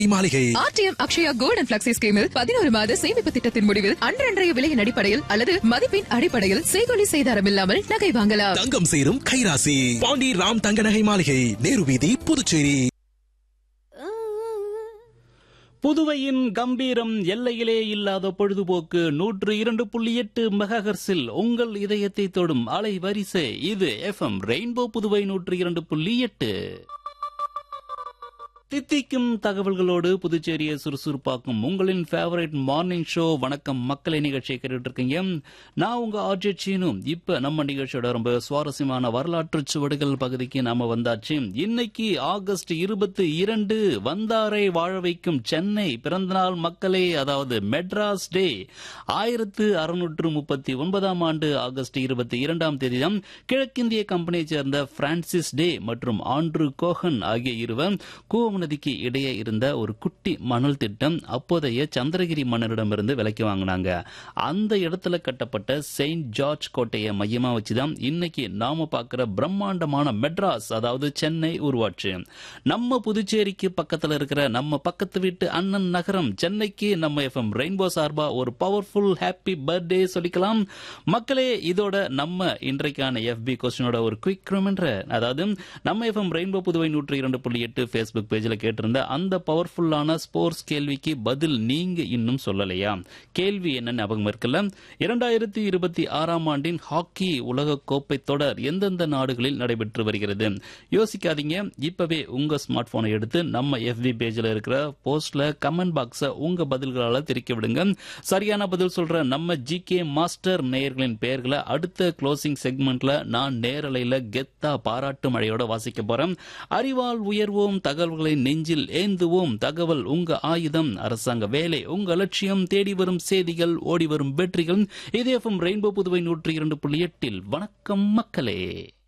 மாளிகை RTM Akshaya gold and flexi ஸ்கீமில் பதினோரு மாத சேமிப்பு திட்டத்தின் முடிவில் அன்றன்றைய விலையின் அடிப்படையில் அல்லது மதிப்பின் அடிப்படையில் செய்கொலி செய்தாரம் இல்லாமல் நகை வாங்கலாம் தங்கம் சேரும் கைராசி பாண்டி ராம் தங்க நகை மாளிகை நேரு வீதி புதுச்சேரி புதுவையின் கம்பீரம் எல்லையிலே இல்லாத பொழுதுபோக்கு நூற்று இரண்டு புள்ளி எட்டு மெகாஹர்ஸில் உங்கள் இதயத்தை தொடும் அலை வரிசை இது எஃப்எம் ரெயின்போ புதுவை நூற்று இரண்டு புள்ளி எட்டு தித்திக்கும் தகவல்களோடு புதுச்சேரியை சுறுசுறுப்பாக்கும் உங்களின் ஃபேவரட் மார்னிங் ஷோ வணக்கம் மக்களை நிகழ்ச்சியை கேட்டுட்டு இருக்கீங்க நான் உங்க ஆர்ஜெட் சீனும் இப்ப நம்ம நிகழ்ச்சியோட ரொம்ப சுவாரஸ்யமான வரலாற்று சுவடுகள் பகுதிக்கு நாம வந்தாச்சு இன்னைக்கு ஆகஸ்ட் இருபத்தி இரண்டு வந்தாரை வாழ வைக்கும் சென்னை பிறந்தநாள் மக்களே அதாவது மெட்ராஸ் டே ஆயிரத்து அறுநூற்று முப்பத்தி ஒன்பதாம் ஆண்டு ஆகஸ்ட் இருபத்தி இரண்டாம் தேதி தான் கிழக்கிந்திய கம்பெனியைச் சேர்ந்த பிரான்சிஸ் டே மற்றும் ஆண்ட்ரூ கோஹன் ஆகிய இருவர் கூவம் நதிக்கு இடையே இருந்த ஒரு குட்டி மணல் திட்டம் அப்போதைய சந்திரகிரி மன்னரிடமிருந்து விலைக்கு வாங்கினாங்க அந்த இடத்துல கட்டப்பட்ட செயின்ட் ஜார்ஜ் கோட்டையை மையமா வச்சுதான் இன்னைக்கு நாம பார்க்கிற பிரம்மாண்டமான மெட்ராஸ் அதாவது சென்னை உருவாச்சு நம்ம புதுச்சேரிக்கு பக்கத்துல இருக்கிற நம்ம பக்கத்து வீட்டு அண்ணன் நகரம் சென்னைக்கு நம்ம எஃப்எம் ரெயின்போ சார்பா ஒரு பவர்ஃபுல் ஹாப்பி பர்த்டே சொல்லிக்கலாம் மக்களே இதோட நம்ம இன்றைக்கான எஃபி கொஸ்டினோட ஒரு குயிக் ரிமைண்டர் அதாவது நம்ம எஃப்எம் ரெயின்போ புதுவை நூற்றி இரண்டு புள்ளி எட்டு ஃபேஸ்புக் பேஜ்ல கேட்டிருந்த அந்த பவர்ஃபுல்லான ஸ்போர்ட்ஸ் கேள்விக்கு பதில் நீங்க இன்னும் சொல்லலையா கேள்வி என்ன ஞாபகம் இருக்குல்ல இரண்டாயிரத்தி இருபத்தி ஆறாம் ஆண்டின் ஹாக்கி உலக கோப்பை தொடர் எந்தெந்த நாடுகளில் நடைபெற்று வருகிறது யோசிக்காதீங்க இப்பவே உங்க ஸ்மார்ட் போனை எடுத்து நம்ம எஃபி பேஜ்ல இருக்கிற போஸ்ட்ல கமெண்ட் பாக்ஸ உங்க பதில்களால தெரிக்க விடுங்க சரியான பதில் சொல்ற நம்ம ஜி கே மாஸ்டர் நேயர்களின் பெயர்களை அடுத்த க்ளோசிங் செக்மெண்ட்ல நான் நேரலையில கெத்தா பாராட்டு மழையோட வாசிக்க போறேன் அறிவால் உயர்வோம் தகவல்களை நெஞ்சில் ஏந்துவோம் தகவல் உங்க ஆயுதம் அரசாங்க வேலை உங்க லட்சியம் தேடி வரும் செய்திகள் ஓடி வரும் வெற்றிகள் இதே ரெயின்போ புதுவை நூற்றி இரண்டு புள்ளி எட்டில் வணக்கம் மக்களே